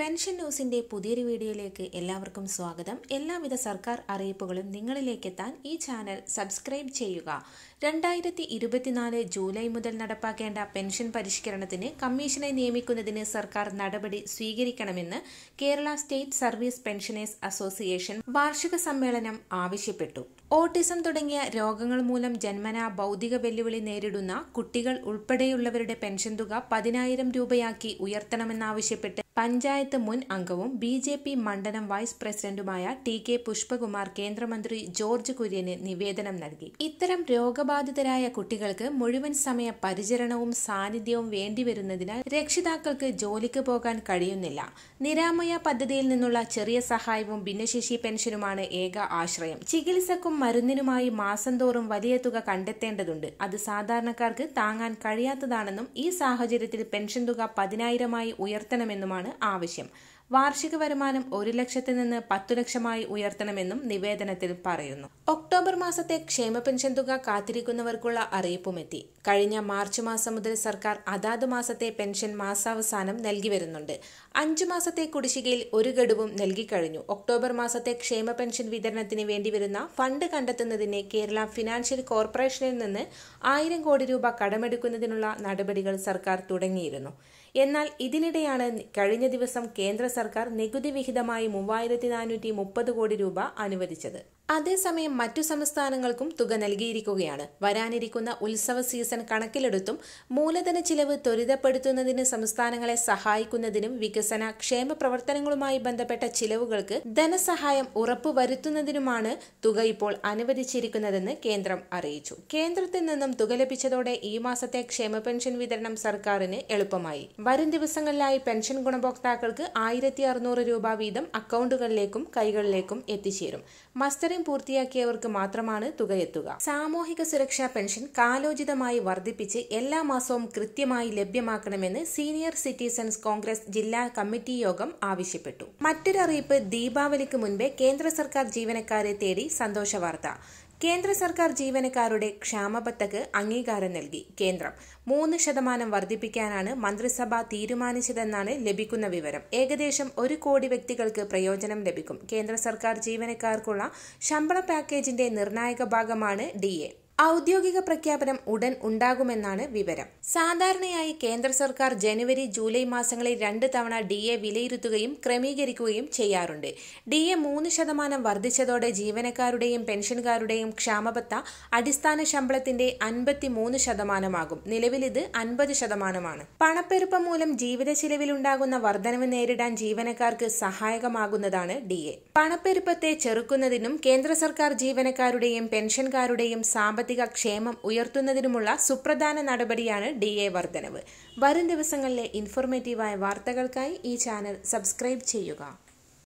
pension ന്യൂസിന്റെ പുതിയൊരു വീഡിയോയിലേക്ക് എല്ലാവർക്കും സ്വാഗതം എല്ലാവിധ സർക്കാർ അറിയിപ്പുകളും നിങ്ങളിലേക്ക് എത്താൻ ഈ ചാനൽ സബ്സ്ക്രൈബ് ചെയ്യുക രണ്ടായിരത്തി ഇരുപത്തിനാല് ജൂലൈ മുതൽ നടപ്പാക്കേണ്ട പെൻഷൻ പരിഷ്കരണത്തിന് കമ്മീഷനെ നിയമിക്കുന്നതിന് സർക്കാർ നടപടി സ്വീകരിക്കണമെന്ന് Kerala state service pensioners association വാർഷിക സമ്മേളനം ആവശ്യപ്പെട്ടു ഓട്ടിസം തുടങ്ങിയ രോഗങ്ങൾ മൂലം ജന്മനാ ഭൗതിക വെല്ലുവിളി നേരിടുന്ന കുട്ടികൾ ഉൾപ്പെടെയുള്ളവരുടെ പെൻഷൻ തുക പതിനായിരം രൂപയാക്കി ഉയർത്തണമെന്നാവശ്യപ്പെട്ട് പഞ്ചായത്ത് മുൻ അംഗവും ബി ജെ പി മണ്ഡലം വൈസ് പ്രസിഡന്റുമായ ടി കെ പുഷ്പകുമാർ കേന്ദ്രമന്ത്രി ജോർജ് കുര്യന് നിവേദനം നൽകി ഇത്തരം രോഗബാധിതരായ കുട്ടികൾക്ക് മുഴുവൻ സമയ പരിചരണവും സാന്നിധ്യവും വേണ്ടിവരുന്നതിനാൽ രക്ഷിതാക്കൾക്ക് ജോലിക്ക് പോകാൻ കഴിയുന്നില്ല നിരാമയ പദ്ധതിയിൽ നിന്നുള്ള ചെറിയ സഹായവും ഭിന്നശേഷി പെൻഷനുമാണ് ഏക ആശ്രയം ചികിത്സക്കും മരുന്നിനുമായി മാസം തോറും വലിയ തുക കണ്ടെത്തേണ്ടതുണ്ട് അത് സാധാരണക്കാർക്ക് താങ്ങാൻ കഴിയാത്തതാണെന്നും ഈ സാഹചര്യത്തിൽ പെൻഷൻ തുക പതിനായിരമായി ഉയർത്തണമെന്നുമാണ് ആവശ്യം വാർഷിക വരുമാനം ഒരു ലക്ഷത്തിൽ നിന്ന് പത്തു ലക്ഷമായി ഉയർത്തണമെന്നും നിവേദനത്തിൽ പറയുന്നു ഒക്ടോബർ മാസത്തെ ക്ഷേമ പെൻഷൻ തുക കാത്തിരിക്കുന്നവർക്കുള്ള അറിയിപ്പുമെത്തി കഴിഞ്ഞ മാർച്ച് മാസം മുതൽ സർക്കാർ അതാത് മാസത്തെ പെൻഷൻ മാസാവസാനം നൽകി വരുന്നുണ്ട് അഞ്ചു മാസത്തെ കുടിശ്ശികയിൽ ഒരു ഗഡുവും നൽകിക്കഴിഞ്ഞു ഒക്ടോബർ മാസത്തെ ക്ഷേമ പെൻഷൻ വിതരണത്തിന് വേണ്ടിവരുന്ന ഫണ്ട് കണ്ടെത്തുന്നതിന് കേരള ഫിനാൻഷ്യൽ കോർപ്പറേഷനിൽ നിന്ന് ആയിരം കോടി രൂപ കടമെടുക്കുന്നതിനുള്ള നടപടികൾ സർക്കാർ തുടങ്ങിയിരുന്നു എന്നാൽ ഇതിനിടെയാണ് കഴിഞ്ഞ ദിവസം കേന്ദ്ര സർക്കാർ നികുതി വിഹിതമായി മൂവായിരത്തി നാനൂറ്റി മുപ്പത് കോടി രൂപ അനുവദിച്ചത് അതേസമയം മറ്റു സംസ്ഥാനങ്ങൾക്കും തുക നൽകിയിരിക്കുകയാണ് വരാനിരിക്കുന്ന ഉത്സവ സീസൺ കണക്കിലെടുത്തും മൂലധന ചിലവ് ത്വരിതപ്പെടുത്തുന്നതിന് സംസ്ഥാനങ്ങളെ സഹായിക്കുന്നതിനും വികസന ക്ഷേമ പ്രവർത്തനങ്ങളുമായി ബന്ധപ്പെട്ട ചിലവുകൾക്ക് ധനസഹായം ഉറപ്പുവരുത്തുന്നതിനുമാണ് തുക ഇപ്പോൾ അനുവദിച്ചിരിക്കുന്നതെന്ന് കേന്ദ്രം അറിയിച്ചു കേന്ദ്രത്തിൽ നിന്നും തുക ലഭിച്ചതോടെ ഈ മാസത്തെ ക്ഷേമ പെൻഷൻ വിതരണം സർക്കാരിന് എളുപ്പമായി വരും ദിവസങ്ങളിലായി പെൻഷൻ ഗുണഭോക്താക്കൾക്ക് ആയിരത്തി അറുന്നൂറ് രൂപ വീതം അക്കൗണ്ടുകളിലേക്കും കൈകളിലേക്കും എത്തിച്ചേരും മസ്റ്ററിംഗ് പൂർത്തിയാക്കിയവർക്ക് മാത്രമാണ് തുക എത്തുക സാമൂഹിക സുരക്ഷാ പെൻഷൻ കാലോചിതമായി വർദ്ധിപ്പിച്ച് എല്ലാ മാസവും കൃത്യമായി ലഭ്യമാക്കണമെന്ന് സീനിയർ സിറ്റിസൺസ് കോൺഗ്രസ് ജില്ലാ കമ്മിറ്റി യോഗം ആവശ്യപ്പെട്ടു മറ്റൊരു അറിയിപ്പ് ദീപാവലിക്ക് മുൻപേ കേന്ദ്ര സർക്കാർ ജീവനക്കാരെ തേടി സന്തോഷ വാർത്ത കേന്ദ്ര സർക്കാർ ജീവനക്കാരുടെ ക്ഷാമബത്തക്ക് അംഗീകാരം നൽകി കേന്ദ്രം മൂന്ന് ശതമാനം വർദ്ധിപ്പിക്കാനാണ് മന്ത്രിസഭ തീരുമാനിച്ചതെന്നാണ് ലഭിക്കുന്ന വിവരം ഏകദേശം ഒരു കോടി വ്യക്തികൾക്ക് പ്രയോജനം ലഭിക്കും കേന്ദ്ര സർക്കാർ ജീവനക്കാർക്കുള്ള ശമ്പള പാക്കേജിന്റെ നിർണായക ഭാഗമാണ് ഡി ഔദ്യോഗിക പ്രഖ്യാപനം ഉടൻ ഉണ്ടാകുമെന്നാണ് വിവരം സാധാരണയായി കേന്ദ്ര സർക്കാർ ജനുവരി ജൂലൈ മാസങ്ങളിൽ രണ്ട് തവണ ഡി എ വിലയിരുത്തുകയും ക്രമീകരിക്കുകയും ചെയ്യാറുണ്ട് ഡി എ മൂന്ന് ശതമാനം വർദ്ധിച്ചതോടെ ജീവനക്കാരുടെയും പെൻഷൻകാരുടെയും ക്ഷാമബത്ത അടിസ്ഥാന ശമ്പളത്തിന്റെ അൻപത്തി മൂന്ന് ശതമാനമാകും നിലവിൽ ഇത് അൻപത് ശതമാനമാണ് പണപ്പെരുപ്പം മൂലം ജീവിത ചിലവിലുണ്ടാകുന്ന വർധനവ് നേരിടാൻ ജീവനക്കാർക്ക് സഹായകമാകുന്നതാണ് ഡി എ പണപ്പെരുപ്പത്തെ ചെറുക്കുന്നതിനും കേന്ദ്ര സർക്കാർ ജീവനക്കാരുടെയും പെൻഷൻകാരുടെയും സാമ്പത്തിക സാമ്പത്തിക ക്ഷേമം ഉയർത്തുന്നതിനുമുള്ള സുപ്രധാന നടപടിയാണ് ഡി എ വർധനവ് വരും ദിവസങ്ങളിലെ ഇൻഫോർമേറ്റീവായ വാർത്തകൾക്കായി ഈ ചാനൽ സബ്സ്ക്രൈബ് ചെയ്യുക